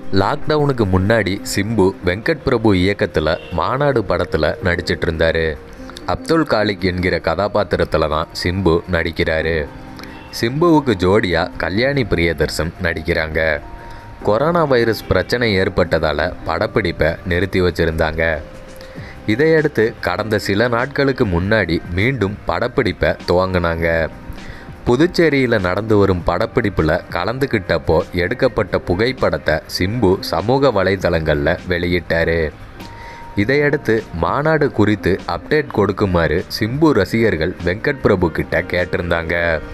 லாக்டவுனுக்கு முன்னாடி சிம்பு வெங்கட் பிரபு இயக்கத்தில் மாநாடு படத்தில் நடிச்சிட்டு இருந்தாரு அப்துல் காலிக் என்கிற கதாபாத்திரத்தில் தான் சிம்பு நடிக்கிறாரு சிம்புவுக்கு ஜோடியாக கல்யாணி பிரியதர்சன் நடிக்கிறாங்க கொரோனா வைரஸ் பிரச்சனை ஏற்பட்டதால் படப்பிடிப்பை நிறுத்தி வச்சுருந்தாங்க இதையடுத்து கடந்த சில நாட்களுக்கு முன்னாடி மீண்டும் படப்பிடிப்பை துவங்கினாங்க புதுச்சேரியில் நடந்து வரும் படப்பிடிப்பில் கலந்துக்கிட்டப்போ எடுக்கப்பட்ட புகைப்படத்தை சிம்பு சமூக வலைதளங்களில் வெளியிட்டார் இதையடுத்து மாநாடு குறித்து அப்டேட் கொடுக்குமாறு சிம்பு ரசிகர்கள் வெங்கட் பிரபு கிட்ட கேட்டிருந்தாங்க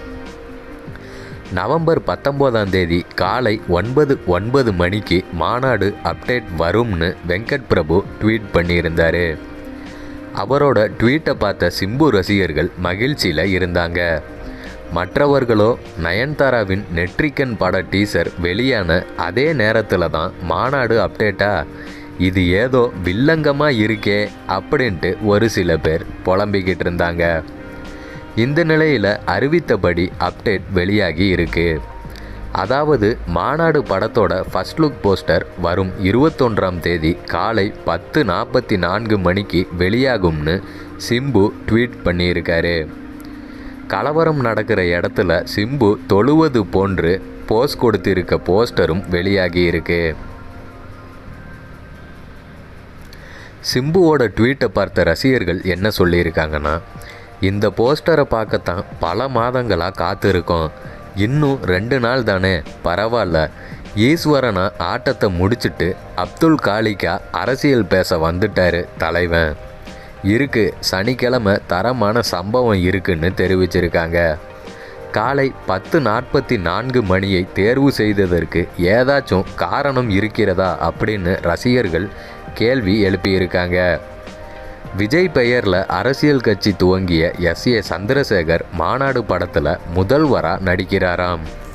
நவம்பர் பத்தொம்போதாம் தேதி காலை ஒன்பது ஒன்பது மணிக்கு மாநாடு அப்டேட் வரும்னு வெங்கட் பிரபு ட்வீட் பண்ணியிருந்தார் அவரோட ட்வீட்டை பார்த்த சிம்பு ரசிகர்கள் மகிழ்ச்சியில் இருந்தாங்க மற்றவர்களோ நயன்தாராவின் நெட்ரிக்கன் பட டீசர் வெளியான அதே நேரத்தில் தான் மாநாடு அப்டேட்டா இது ஏதோ வில்லங்கமாக இருக்கே அப்படின்ட்டு ஒரு சில பேர் புலம்பிக்கிட்டு இருந்தாங்க இந்த நிலையில் அறிவித்தபடி அப்டேட் வெளியாகி இருக்கு அதாவது மாநாடு படத்தோட ஃபர்ஸ்ட் லுக் போஸ்டர் வரும் இருபத்தொன்றாம் தேதி காலை பத்து நாற்பத்தி நான்கு மணிக்கு வெளியாகும்னு சிம்பு ட்வீட் பண்ணியிருக்காரு கலவரம் நடக்கிற இடத்துல சிம்பு தொழுவது போன்று போஸ் கொடுத்திருக்க போஸ்டரும் வெளியாகி இருக்கு சிம்புவோட ட்வீட்டை பார்த்த ரசிகர்கள் என்ன சொல்லியிருக்காங்கன்னா இந்த போஸ்டரை பார்க்கத்தான் பல மாதங்களாக காத்திருக்கோம் இன்னும் ரெண்டு நாள் தானே பரவாயில்ல ஈஸ்வரனா ஆட்டத்தை முடிச்சிட்டு அப்துல் காலிக்கா அரசியல் பேச வந்துட்டாரு தலைவன் இருக்கு சனிக்கிழமை தரமான சம்பவம் இருக்குன்னு தெரிவிச்சிருக்காங்க காலை பத்து நாற்பத்தி நான்கு மணியை தேர்வு செய்ததற்கு ஏதாச்சும் காரணம் இருக்கிறதா அப்படின்னு ரசிகர்கள் கேள்வி எழுப்பியிருக்காங்க விஜய் பெயரில் அரசியல் கட்சி துவங்கிய எஸ் ஏ சந்திரசேகர் மாநாடு படத்தில் முதல்வராக நடிக்கிறாராம்